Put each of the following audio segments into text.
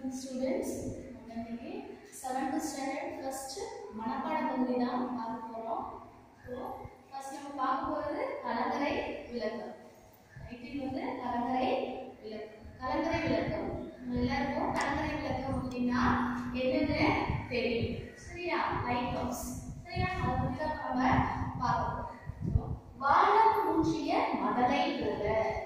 students இன்னைக்கு seventh standard first மனப்பாட பகுதி தான் பார்க்க போகிறோம் ஸோ ஃபர்ஸ்ட் நம்ம பார்க்க போகிறது கலங்கரை விளக்கம் டைட்டில் வந்து கலங்கரை விளக்கம் கலங்கரை விளக்கம் நம்ம எல்லாருக்கும் கலங்கரை விளக்கம் அப்படின்னா என்னன்னு தெரியும் சரியா லைட் ஹவுஸ் சரியா அதை பற்றி தான் நம்ம பார்க்க போகிறோம் வானம் ஊன்றிய மதலை போல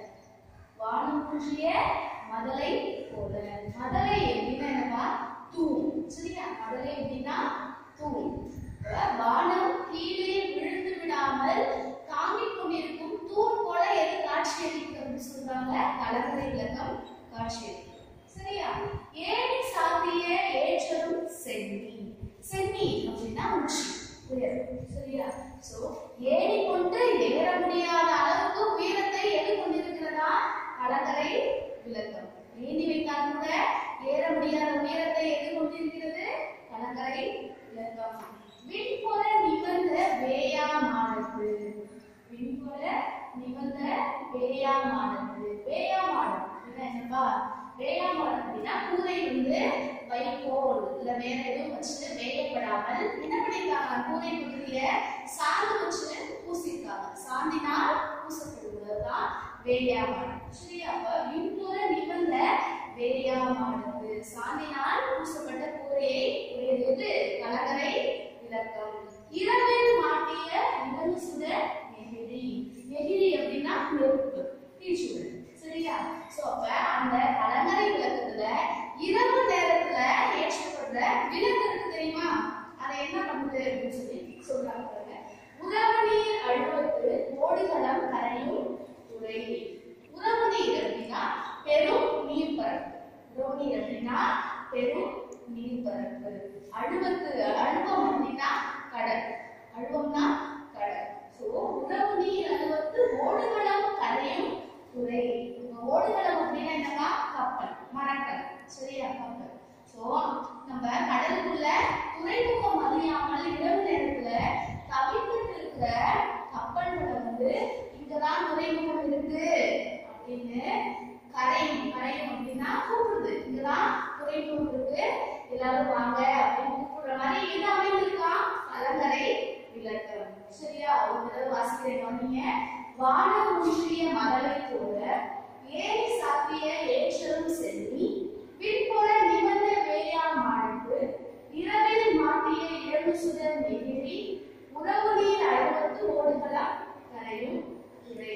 வானம் பூஜிய மதலை போல மதலை எப்படின்னா என்னப்பா தூண் சரியா மதலை எப்படின்னா தூண் இப்ப வானம் கீழே விழுந்து விடாமல் தாங்கிக் கொண்டிருக்கும் தூண் போல எது காட்சி அளிக்கும் அப்படின்னு சொல்றாங்க கலங்கரை விளக்கம் காட்சி அளிக்கும் சரியா ஏணி சாத்திய ஏற்றரும் சென்னி சென்னி அப்படின்னா உச்சி உயரம் சரியா சோ ஏணி கொண்டு ஏற முடியாத அளவுக்கு உயரத்தை எது கொண்டிருக்கிறதா கலங்கரை விளக்கம் ஏணி வைத்தால் கூட ஏற முடியாத உயரத்தை எது கொண்டிருக்கிறது கலங்கரை விளக்கம் விண்புற நிமிர்ந்த வேயாமானது விண்புற நிமிர்ந்த வேயாமானது வேயாமானம் அப்படின்னா என்னப்பா வேயாமானம் அப்படின்னா கூரை வந்து வைக்கோல் இல்ல வேற எதுவும் வச்சு வேயப்படாமல் என்ன பண்ணிருக்காங்க கூரை பகுதிய சாந்து வச்சு பூசிருக்காங்க சாந்தினால் பூசப்படுவதுதான் வேயாமானம் சரியா அப்ப விண்புற நிமிர்ந்த வேயாமானது சாந்தினால் பூசப்பட்ட கூரையை உடையது கலகரை விளக்கம் இரவில் மாட்டிய நிலவு சுடர் நெகிழி நெகிழி அப்படின்னா நெருப்பு தீச்சுடர் சரியா சோ அப்ப அந்த கலங்கரை விளக்கத்துல இரவு நேரத்துல ஏற்றப்படுற விளக்கு இருக்கு தெரியுமா அதை என்ன பண்ணுது அப்படின்னு சொல்லி சொல்றாங்க பாருங்க உறவு நீர் அழுவத்து ஓடுகளம் கரையும் துறை உறவு நீர் அப்படின்னா பெரும் நீர் பரப்பு உறவு நீர் அப்படின்னா பெரும் நீர் பரப்பு அழுவத்து அழுவம் அப்படின்னா கடல் அழுவம்னா கடல் சோ உறவு நீர் அழுவத்து ஓடுகளம் கரையும் துறை ஓடுகளம் அப்படின்னா என்னன்னா கப்பல் மரக்கல் சரியா கப்பல் சோ நம்ம கடலுக்குள்ள துறைமுகம் அறியாமல் இரவு நேரத்துல தவிர்த்துட்டு இருக்கிற கப்பல்களை வந்து இங்கதான் துறைமுகம் இருக்கு அப்படின்னு கரையும் கரையும் அப்படின்னா கூப்பிடுது இங்கதான் துறைமுகம் இருக்கு எல்லாரும் வாங்க அப்படின்னு கூப்பிடுற மாதிரி இது அமைந்திருக்கா கலங்கரை விளக்கம் சரியா ஒரு தடவை வாசிக்கிறேன் கவனிங்க வானம் ஊற்றிய மதலை போல ஏறி சாத்திய ஏற்றரும் சென்னி விண்புற நிமிர்ந்த வேயாமானது இரவில் மாட்டிய இரவு சுடர் நெகிழி உறவு நீர் அழுவத்து ஓடுகளாம் கரையும் துறை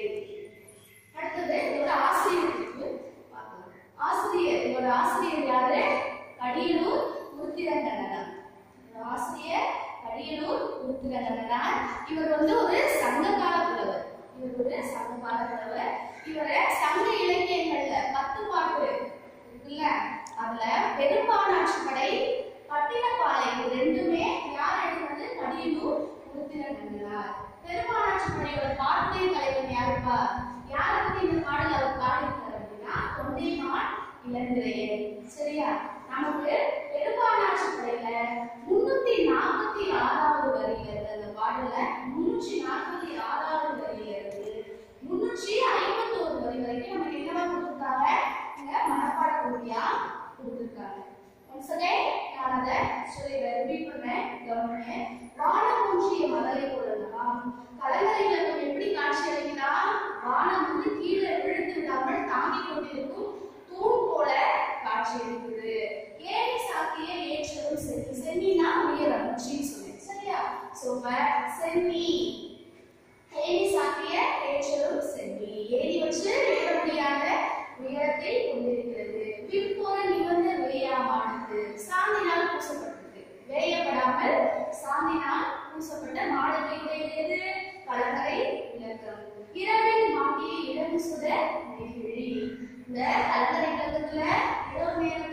அடுத்தது இதோட ஆசிரியர் குறிப்பு பார்க்கலாம் ஆசிரியர் இதோட ஆசிரியர் யாரு கடியலூர் உருத்திரங்கண்ணன் இதோட ஆசிரியர் கடியலூர் உருத்திரங்கண்ணன் இவர் வந்து ஒரு சங்ககால புலவர் இவர் ஒரு சங்ககால புலவர் இவரை சங்க இலக்கியங்கள்ல பத்து பாட்டு இருக்குல்ல அதுல பெரும்பாலாட்சி படை பட்டினப்பாலை இது ரெண்டுமே யார் எழுதுனது கடியலூர் உருத்திரங்கண்ணனார் பெரும்பாலாட்சி படையோட பாட்டுடைய தலைவன் யாருப்பா யாரை பத்தி இந்த பாடல் அவர் பாடியிருக்காரு அப்படின்னா தொண்டைமான் இளந்திரையர் சரியா நமக்கு பெரும்பாலாட்சி படையில முன்னூத்தி நாற்பத்தி ஆறாவது வரியில இருந்து அந்த பாடல முன்னூற்றி நாற்பத்தி ஆறாவது வரியில இருந்து முன்னூற்றி ஐம்பத்தி ஒரு வரி வரைக்கும் நமக்கு என்னவா கொடுத்துருக்காங்க இங்க மனப்பாட பகுதியா கொடுத்துருக்காங்க ஒன்ஸ் அகைன் நான் அதை சொல்லி ரிப்பீட் பண்ணேன் கவனிங்க வானம் ஊன்றிய மதலை போலலாம் கலங்கரை விளக்கம் எப்படி காட்சி அளிக்கிறா வானம் வந்து கீழே விழுந்து விடாமல் தாங்கிக் கொண்டிருக்கும் தூண் போல காட்சி அளிக்குது ஏழை சாத்திய ஏற்றலும் சென்னி சென்னினா உயரம் உச்சின்னு சொன்னேன் சரியா சோ சென்னி ஏணி சாத்திய ஏற்றலும் சென்னி ஏணி வச்சு ஏற முடியாத உயரத்தை கொண்டிருக்கிறது பின்புற நிமிர்ந்த வேயாமானது சாந்தினால் பூசப்பட்டது வேயப்படாமல் சாந்தினால் பூசப்பட்ட மாடத்தை உடையது கலங்கரை விளக்கம் இரவில் மாட்டிய இளம் சுட நெகிழி இந்த கலங்கரை விளக்கத்துல இரவு நேரம்